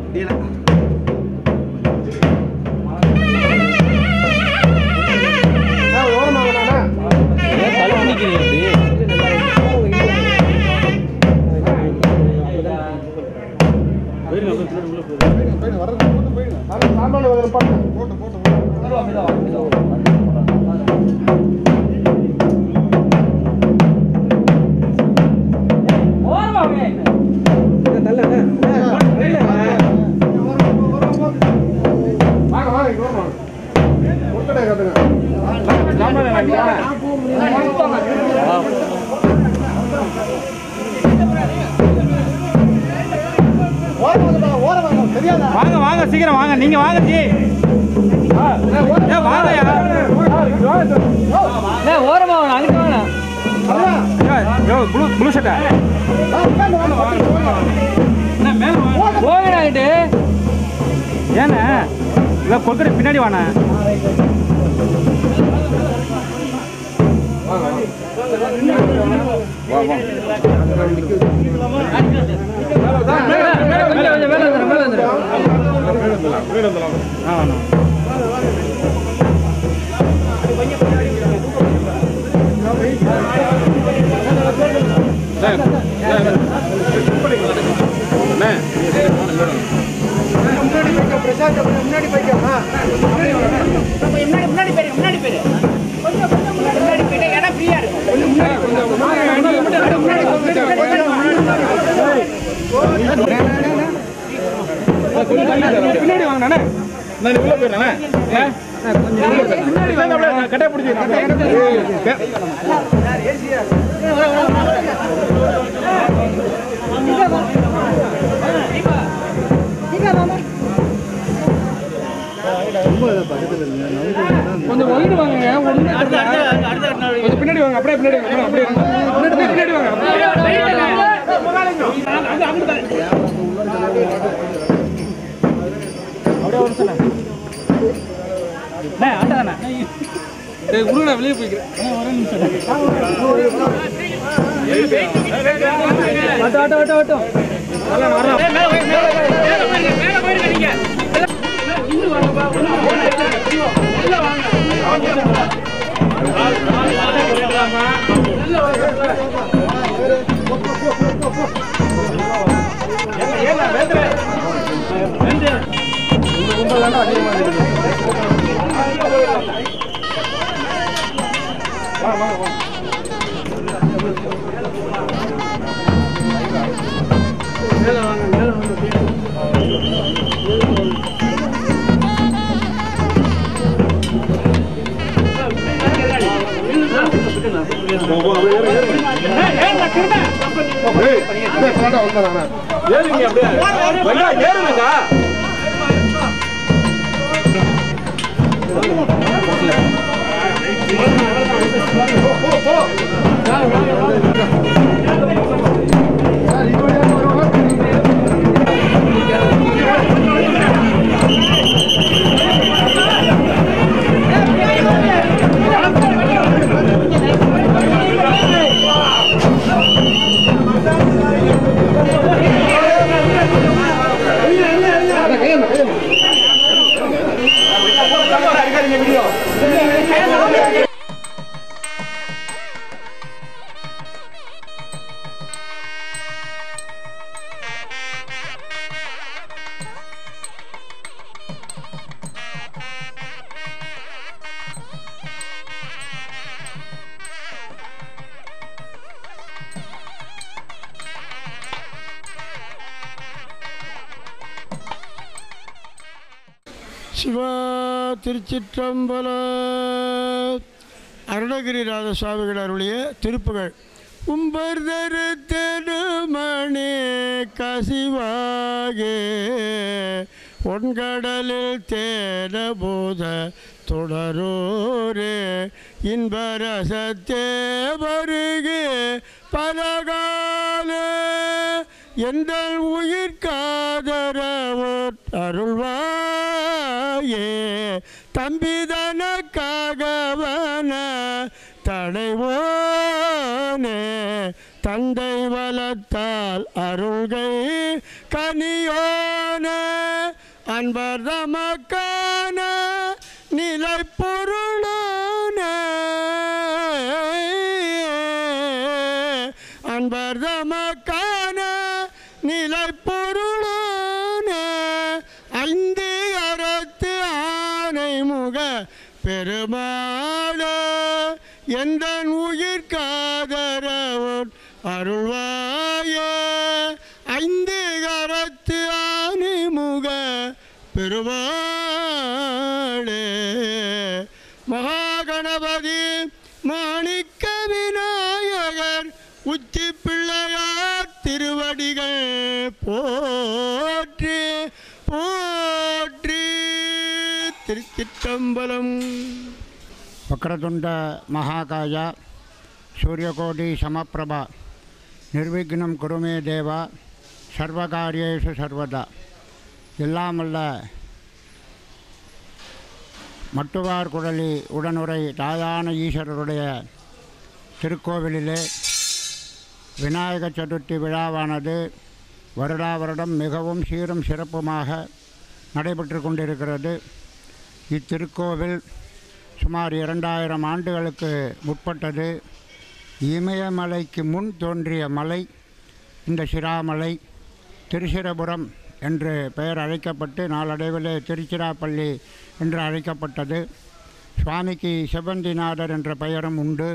வாங்க வாங்க சீக்கிரம் வாங்க நீங்க வாங்க ஜி ஏ வாங்கயா ஓரமா வேணாம் அங்கிட்டு வேணாம் யோ ப்ளூ ப்ளூ ஷர்ட்டா போகணும் அங்கிட்டு ஏண்ணே இல்லை கொக்கரை பின்னாடி வாண்ணே மேல கொஞ்சம் மேல வந்துடும் மேல வந்துடும் ஆ வாண்ணா பின்னாடி வாங்கண்ணே நான் உள்ள போயிடுறேண்ணே கட்டை பிடிச்சி கொஞ்சம் ஒயிடு வாங்குங்க ஒண்ணு கொஞ்சம் பின்னாடி வாங்க அப்படியே பின்னாடி வாங்க அப்படியே வாங்க. பின்னாடி பின்னாடி வாங்க அப்படியே ஒரு நிமிஷம் அண்ணே ஆட்டோ தானே டேய் உருடா வெளியே போய்க்கிறேன் ஒரு நிமிஷம் ஆட்டோ ஆட்டோ ஆட்டோ ஆட்டோ வரலாம் வரலாம் ஏறுங்க அப்படியே ஏறுங்க சிவா திருச்சிற்றம்பல அருணகிரிநாத சுவாமிகள் அருளிய திருப்புகள் உம்பர்தரு திருமணி கசிவாகே ஒன்கடலில் தேனபூத தொடரோரே இன்பரசத்தே வருகே பலகால எந்த உயிர்காதரவர் அருள்வாயே தம்பிதனக்காகவன தடைவோனே தந்தை வளத்தால் அருள்கை கனியோனே அன்பர் தமக்கான நிலை பொருளான அன்பர் தமக்கான நிலை பொருளான ஐந்து அறத்து ஆனை முக பெருமாள எந்த உயிர் காதரவோன் அருள்வாய ஐந்து கரத்து ஆனை முக பெருமாளே மகாகணபதி மாணிக்க விநாயகர் உச்சி பிள்ளையார் திருவடிகள் போற்றி போற்றி திருச்சிற்றம்பலம் வக்ரதுண்ட மகாகாய சூரியகோடி சமப்பிரபா நிர்விக்னம் குருமே தேவா சர்வகாரியேஷு சர்வதா எல்லாமல்ல மட்டுவார் குழலி உடனுரை தாயான ஈஸ்வரருடைய திருக்கோவிலிலே விநாயக சதுர்த்தி விழாவானது வருடா வருடம் மிகவும் சீரும் சிறப்புமாக நடைபெற்று கொண்டிருக்கிறது இத்திருக்கோவில் சுமார் இரண்டாயிரம் ஆண்டுகளுக்கு முற்பட்டது இமயமலைக்கு முன் தோன்றிய மலை இந்த சிராமலை திருச்சிரபுரம் என்று பெயர் அழைக்கப்பட்டு நாளடைவிலே திருச்சிராப்பள்ளி என்று அழைக்கப்பட்டது சுவாமிக்கு செவ்வந்திநாதர் என்ற பெயரும் உண்டு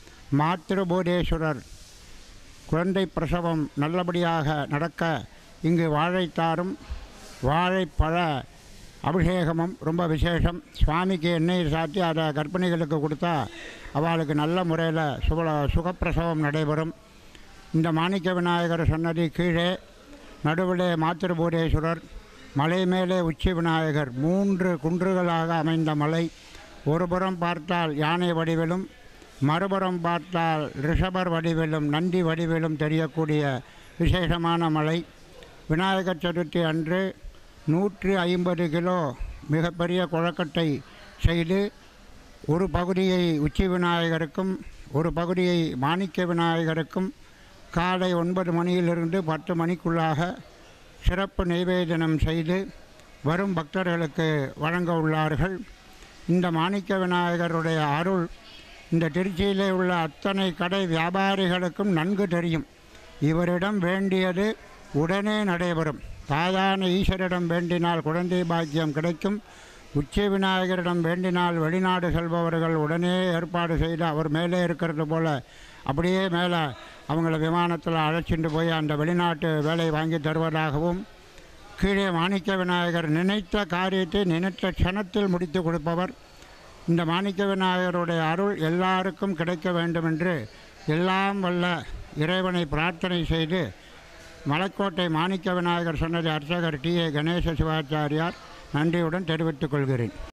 மாத்திருபூதேஸ்வரர் குழந்தை பிரசவம் நல்லபடியாக நடக்க இங்கு வாழைத்தாரும் வாழைப்பழ அபிஷேகமும் ரொம்ப விசேஷம் சுவாமிக்கு எண்ணெய் சாத்தி அதை கர்ப்பிணிகளுக்கு கொடுத்தா அவளுக்கு நல்ல முறையில் சுக சுகப்பிரசவம் நடைபெறும் இந்த மாணிக்க விநாயகர் சன்னதி கீழே நடுவிலே மாத்திருபூரேஸ்வரர் மலை மேலே உச்சி விநாயகர் மூன்று குன்றுகளாக அமைந்த மலை ஒருபுறம் பார்த்தால் யானை வடிவிலும் மறுபுறம் பார்த்தால் ரிஷபர் வடிவிலும் நந்தி வடிவிலும் தெரியக்கூடிய விசேஷமான மலை விநாயகர் சதுர்த்தி அன்று நூற்றி ஐம்பது கிலோ மிகப்பெரிய குழக்கட்டை செய்து ஒரு பகுதியை உச்சி விநாயகருக்கும் ஒரு பகுதியை மாணிக்க விநாயகருக்கும் காலை ஒன்பது மணியிலிருந்து பத்து மணிக்குள்ளாக சிறப்பு நைவேதனம் செய்து வரும் பக்தர்களுக்கு வழங்க உள்ளார்கள் இந்த மாணிக்க விநாயகருடைய அருள் இந்த திருச்சியிலே உள்ள அத்தனை கடை வியாபாரிகளுக்கும் நன்கு தெரியும் இவரிடம் வேண்டியது உடனே நடைபெறும் தாயான ஈஸ்வரிடம் வேண்டினால் குழந்தை பாக்கியம் கிடைக்கும் உச்சி விநாயகரிடம் வேண்டினால் வெளிநாடு செல்பவர்கள் உடனே ஏற்பாடு செய்து அவர் மேலே இருக்கிறது போல் அப்படியே மேலே அவங்கள விமானத்தில் அழைச்சிட்டு போய் அந்த வெளிநாட்டு வேலை வாங்கி தருவதாகவும் கீழே மாணிக்க விநாயகர் நினைத்த காரியத்தை நினைத்த க்ஷணத்தில் முடித்து கொடுப்பவர் இந்த மாணிக்க விநாயகருடைய அருள் எல்லாருக்கும் கிடைக்க வேண்டும் என்று எல்லாம் வல்ல இறைவனை பிரார்த்தனை செய்து மலைக்கோட்டை மாணிக்க விநாயகர் சொன்னது அர்ச்சகர் டி ஏ கணேச சிவாச்சாரியார் நன்றியுடன் தெரிவித்துக் கொள்கிறேன்